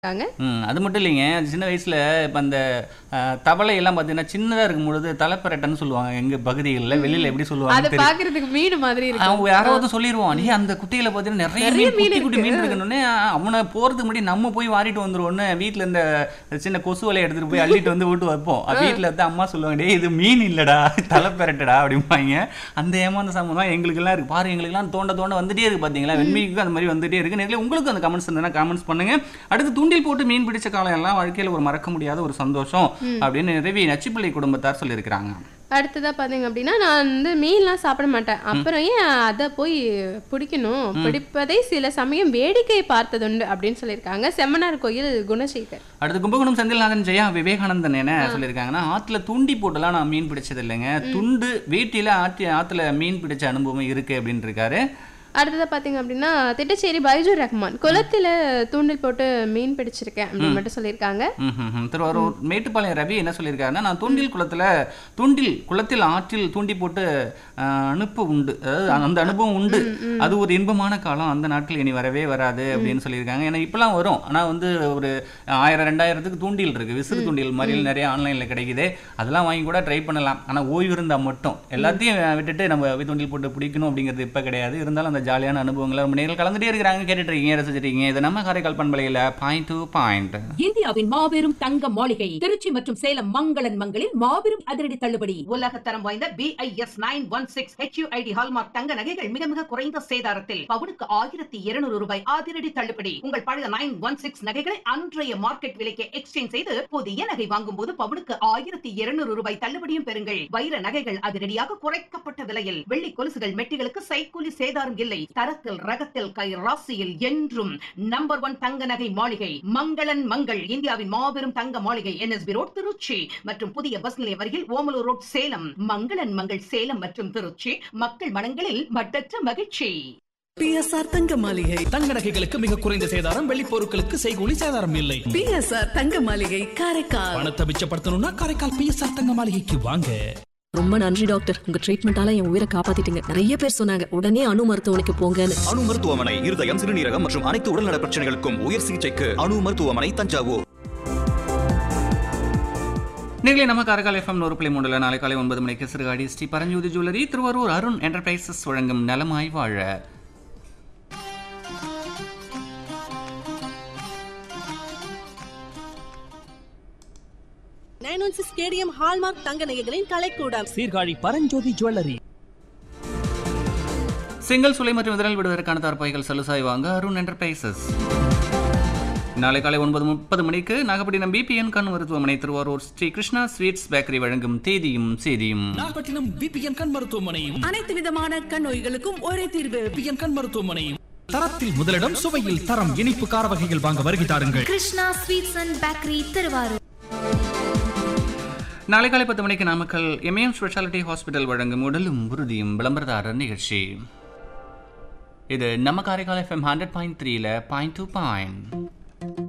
இருக்காங்க. ம். அது மட்டும் இல்லைங்க. அது சின்ன வயசுல இப்ப அந்த அ தவளை எல்லாம் பார்த்தீங்கன்னா, சின்னதா இருக்கும்பொழுது தலைப்பெரட்டைன்னு சொல்லுவாங்க எங்க பகுதிகள்ல. வெளியில எப்படி அத சொல்லுவாங்கன்னு தெரியும். பார்க்கறதுக்கு மீன் மாதிரி அவங்க இருக்கும். ஆ. யாராவது சொல்லிருவான். "டேய் அந்த குட்டையில பார்த்தீங்கன்னா நெறைய நெறைய மீன் மீன் குட்டி குட்டி இருக்கு. மீன் இருக்குன்னோனே, அவன போறதுக்கு முன்னாடி நம்ம போய் வாரிட்டு வந்துருவோம்னு வீட்ல இந்த சின்ன கொசு வலைய எடுத்துட்டு போய் அள்ளிட்டு வந்து விட்டு வைப்போம். ஆ. வீட்ல வந்து அம்மா சொல்லுவாங்க, "டேய் இது மீன் இல்லடா, தலைப்பெரட்டைடா" அப்படிம்பாய்ங்க. அந்த ஏமாந்த சம்பவம் எங்களுக்கெல்லாம் இருக்கு. பாரு எங்களுக்கெல்லாம் தோண்ட தோண்ட வந்துட்டே இருக்கு பார்த்தீங்களா? வெண்மைக்கும் அந்த மாதிரி வந்துட்டே இருக்கு. நேர்களே உங்களுக்கும் அந்த கமெண்ட்ஸ் இருந்ததுன்னா கமெண்ட்ஸ் பண்ணுங்க. அடுத்து தூண்டில் போட்டு மீன் பிடிச்ச காலம் எல்லாம் வாழ்க்கையில ஒரு மறக்க முடியாத ஒரு சந்தோஷம் ம். அப்படின்னு நிறைவி நச்சுப்பிள்ளை குடும்பத்தார் சொல்லியிருக்கிறாங்க. அடுத்ததா பார்த்தீங்க அப்படின்னா, நான் வந்து மீன்லாம் சாப்பிட மாட்டேன். ம். அப்புறம் ஏன் அத போய் பிடிக்கணும்? ம். பிடிப்பதை சில சமயம் வேடிக்கை பார்த்ததுண்டு அப்படின்னு சொல்லியிருக்காங்க. செம்மனார் கோயில் குணசேகர். அடுத்து கும்பகோணம் செந்தில்நாதன் ஜெயா விவேகானந்தன் என்ன ஆ. சொல்லியிருக்காங்கன்னா ஆத்துல தூண்டி போட்டுலாம் நான் மீன் பிடிச்சது இல்லைங்க ம். துண்டு வீட்டில ஆத்தி ஆத்துல மீன் பிடிச்ச அனுபவம் இருக்கு அப்படின்னு இருக்காரு அடுத்ததா பார்த்தீங்க அப்படின்னா, திட்டச்சேரி பைஜூர் ரஹ்மான். குளத்தில தூண்டில் போட்டு மீன் பிடிச்சிருக்கேன் அப்படின்னு ம். மட்டும் சொல்லியிருக்காங்க. ம்ஹும்ஹும். திருவாரூர் மேட்டுப்பாளையம் ரவி என்ன சொல்லியிருக்காருன்னா நான் தூண்டில் குளத்துல தூண்டில் குளத்தில் ஆற்றில் தூண்டி போட்டு அஹ், அனுப்ப உண்டு அதாவது அந்த அனுபவம் உண்டு ம், ம். அது ஒரு இன்பமான காலம் அந்த நாட்கள் இனி வரவே வராது அப்படின்னு சொல்லியிருக்காங்க ஏன்னா இப்பெல்லாம் வரும் ஆனா வந்து ஒரு ஆயிரம் ரெண்டாயிரத்துக்கு தூண்டில் இருக்கு விசிறு ம், தூண்டில் மாதிரி ம். நிறைய ஆன்லைன்ல கிடைக்குது அதெல்லாம் வாங்கி கூட ட்ரை பண்ணலாம் ஆனா ஓய்வு இருந்தா மட்டும் எல்லாத்தையும் விட்டுட்டு நம்ம தூண்டில் போட்டு பிடிக்கணும் அப்படிங்கிறது இப்ப கிடையாது இருந்தாலும் அந்த ஜாலியான அனுபவங்களை ரொம்ப நேரம் கலந்துட்டே இருக்கிறாங்க கேட்டுட்டு இருக்கீங்க ரசிச்சிட்டு இருக்கீங்க இது நம்ம காரைக்கால் பண்பலையில பாயிண்ட் டு பாயிண்ட் இந்தியாவின் மாபெரும் தங்க மாளிகை திருச்சி மற்றும் சேலம் மங்களன் மங்களில் மாபெரும் அதிரடி தள்ளுபடி உலகத்தரம் வாய்ந்த BIS nine one six HUID hallmark தங்க நகைகள் மிக மிக குறைந்த சேதாரத்தில் பவுனுக்கு ஆயிரத்தி இருநூறு ரூபாய் அதிரடி தள்ளுபடி உங்கள் பழைய நைன் ஒன் சிக்ஸ் நகைகளை அன்றைய மார்க்கெட் விலைக்கு எக்ஸ்சேஞ்ச் செய்து புதிய நகை வாங்கும் போது பவுனுக்கு ஆயிரத்தி இருநூறு ரூபாய் தள்ளுபடியும் பெறுங்கள் வைர நகைகள் அதிரடியாக குறைக்கப்பட்ட விலையில் வெள்ளி கொலுசுகள் மெட்டிகளுக்கு சைக்கூலி சேதாரம் இல்லை தரத்தில் ரகத்தில் கை ராசியில் என்றும் நம்பர் ஒன் தங்க நகை மாளிகை மங்களன் மங்கள் இந்தியாவின் மாபெரும் தங்க மாளிகை என்எஸ்பி ரோட் திருச்சி மற்றும் புதிய பஸ் நிலையம் அருகில் ஓமலூர் ரோட் சேலம் மங்களன் மங்கள் சேலம் மற்றும் திருச்சி மக்கள் மனங்களில் மட்டற்ற மகிழ்ச்சி பிஎஸ்ஆர் தங்க மாளிகை தங்க நகைகளுக்கு மிக குறைந்த சேதாரம் வெள்ளி பொருட்களுக்கு செய்கூலி சேதாரம் இல்லை பிஎஸ்ஆர் தங்க மாளிகை காரைக்கால் பணத்தை மிச்சப்படுத்தணும்னா காரைக்கால் பிஎஸ்ஆர் தங்க மாளிகைக்கு வாங்க ரொம்ப நன்றி டாக்டர் உங்க ட்ரீட்மெண்டால என் உயிரை காப்பாத்திட்டீங்க நிறைய பேர் சொன்னாங்க உடனே அணு மருத்துவமனைக்கு போங்கன்னு அணு மருத்துவமனை இருதயம் சிறுநீரகம் மற்றும் அனைத்து உடல்நல பிரச்சனைகளுக்கும் உயர் சிகிச்சைக்கு அணு மருத்துவமனை தஞ்சாவூர் நீங்களே நம்ம காரைக்கால் எஃப்எம் நூறு புள்ளி மூணுல நாளை காலை ஒன்பது மணிக்கு சிறுகாடி ஸ்ரீ பரஞ்சோதி ஜுவல்லரி திருவாரூர் அருண் என்டர்பிரைசஸ் வழங்கும் நலமாய் வாழ nine one six KDM hallmark தங்க நகைகளின் கலைக்கூடம் சீர்காழி பரஞ்சோதி ஜுவல்லரி சிங்கிள் சுலை மற்றும் இதழ் விடுவதற்கான தரப்பைகள் சலுசாய் வாங்க அருண் என்டர்பிரைசஸ் நாளை காலை ஒன்பது முப்பது மணிக்கு நாகப்பட்டினம் பிபிஎன் கண் மருத்துவமனை திருவாரூர் ஸ்ரீ கிருஷ்ணா ஸ்வீட்ஸ் பேக்கரி வழங்கும் தேதியும் செய்தியும் நாகப்பட்டினம் பிபிஎன் கண் மருத்துவமனையும் அனைத்து விதமான கண் நோய்களுக்கும் ஒரே தீர்வு பிபிஎன் கண் மருத்துவமனையும் தரத்தில் முதலிடம் சுவையில் தரம் இனிப்பு கார வகைகள் வாங்க வருகை தாருங்கள் Krishna sweets and bakery Thiruvarur நாளை காலை பத்து மணிக்கு நாமக்கல் எம்ஏஎம் ஸ்பெஷாலிட்டி ஹாஸ்பிட்டல் வழங்கும் உடலும் உறுதியும் விளம்பரதாரர் நிகழ்ச்சி இது நம்ம காரைக்கால் எஃப்எம் ஹண்ட்ரட் பாயிண்ட் த்ரீல பாயிண்ட் டூ பாயிண்ட்